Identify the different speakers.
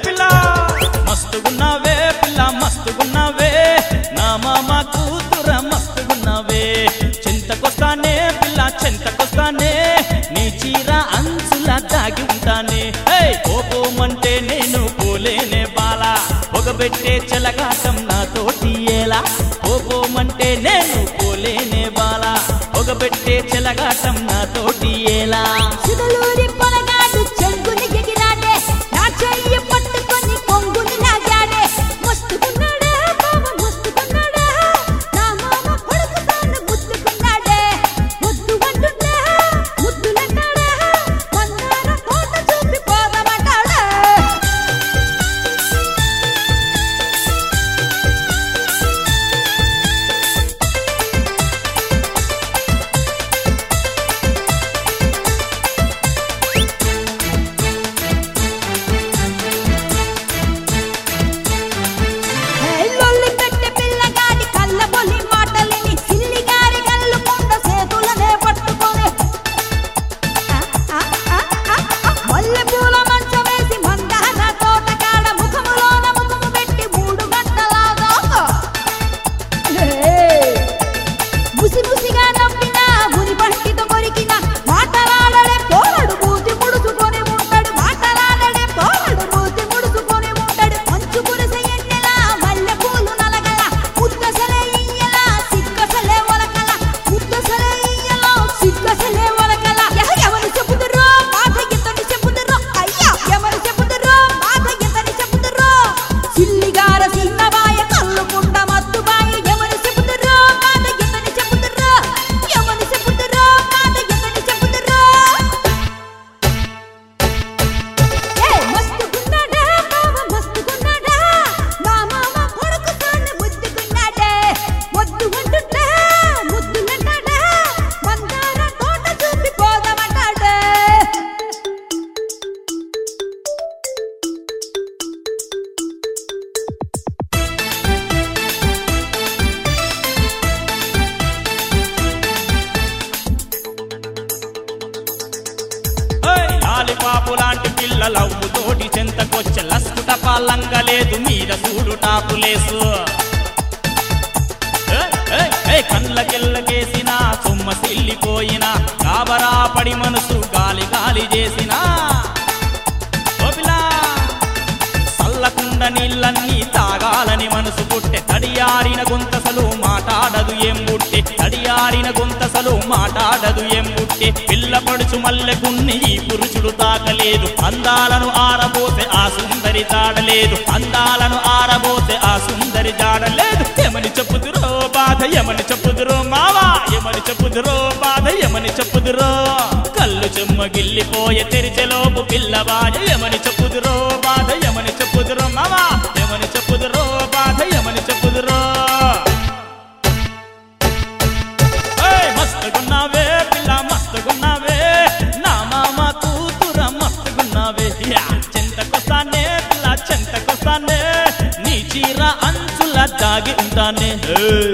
Speaker 1: పిల్ల మస్తుగున్నావే పిల్ల మస్తుగున్నావే నా మామ కూతుర మస్తుగున్నావే చింతకొస్తానే పిల్ల చింతకొస్తానే నీ చీర అంచులా దాగి ఉంటానే హే కోపమంటే నేను పోలేనే బాల పొగబెట్టే చెలగాటం నాతోటి ఎలా కోపమంటే నేను పోలేనే బాల పొగబెట్టే చెలగాటం నాతోటి ఎలా
Speaker 2: సుగలూరి పొలగాడు చెంగుని ఎగిరాడే నా చెయ్యి పట్టుకొని కొంగుని లాగాడే మస్తుకున్నాడే బావ మస్తుకున్నాడే నా మామ కొడుకుతాను ముద్దుకున్నాడే ముద్దు అంటుండే ముద్దులన్నాడే మందార తోట చూపి పోదామంటాడే లొల్లి పెట్టే పిల్లగాడి కళ్ళ బొల్లి మాటలిని సిల్లిగారి కళ్ళు కొండ చేతులనే పట్టుకొని మల్లె పూల మంచం వేసి మందార తోట కాడ ముఖములోన ముఖము పెట్టి మూడు గంటలాగా ముసి ముసిగా నవ్వినా ముని పంటితో కొరికిన మాటలాడడే పోరడు మూతి ముడుచుకొని ఉంటాడు మాటలాడడే పోరడు మూతి ముడుచుకొని ఉంటాడు మంచు కురిసె ఎన్నెలా మల్లె పూలు నలగల ముద్దసలే ఇయ్యలా సిగ్గసలే ఒలకల ముద్దసలే ఇయ్యలా సిగ్గసలే ఒలకల ఎహ ఎవరు చెప్పుదురో బాధ ఎంతని చెప్పుదురో అయ్యా ఎవరు చెప్పుదురో బాధ ఎంతని చెప్పుదురో సిల్లిగార సిన్నబాయ కల్లుకుంట మత్తుబాయ ఎవరు చెప్పుదురో బాధ ఎంతని చెప్పుదురో ఎవరు చెప్పుదురో బాధ ఎంతని చెప్పుదురో ఏ మస్తుగున్నాడా మామ మస్తుగున్నాడా నా మామ కొడుకు తాను ముద్దుకున్నాడే ముద్దు అంటుంటే ముద్దులన్నాడా మందార తోట చూపి పోదామంటాడే
Speaker 1: లాలిపాపు లాంటి పిల్లలవ్వు తోటి చెంతకొచ్చే లస్కు టపాలంగలేదు మీద చూడు టాపులేసు ఏయ్, ఏయ్, ఏయ్, కళ్ళకెళ్ళకేసిన సొమ్మ సిల్లిపోయిన కాబరా పడి మనసు గాలి గాలి చేసిన చల్లకుండ నీళ్ళన్నీ తాగాలని మనసు పుట్టె తడియారిన గొంతసలు మాటాడదు ఏం బుట్టె తడియారిన గొంతసలు మాటాడదు ఏం బుట్టె పిల్ల పడుచు మల్లెకున్ని ఈ పురుషుడు తాకలేదు అందాలను ఆరబోతే ఆ సుందరి తాడలేదు అందాలను ఆరబోతే ఆ సుందరి జాడలేదు ఏమని చెప్పుదురో బాధ ఏమని చెప్పుదురో మావా ఏమని చెప్పుదురో బాధ ఏమని చెప్పుదురో కళ్ళు చెమ్మగిల్లిపోయే తెరిచెలోపు పిల్లవాయ ఏమని చెప్పుదురో బాధ ఏమని చెప్పుదురో మావా ఏమని చెప్పుదురో బాధ ఏమని చెప్పుదురో ఏయ్, మస్తుగున్నావే పిల్ల మస్తుగున్నావే నా మామ కూతుర మస్తుగున్నావే యా, చెంతకొస్తానే పిల్ల చెంతకొస్తానే నీ చీర అంచుల దాగి ఉంటానే ఏయ్.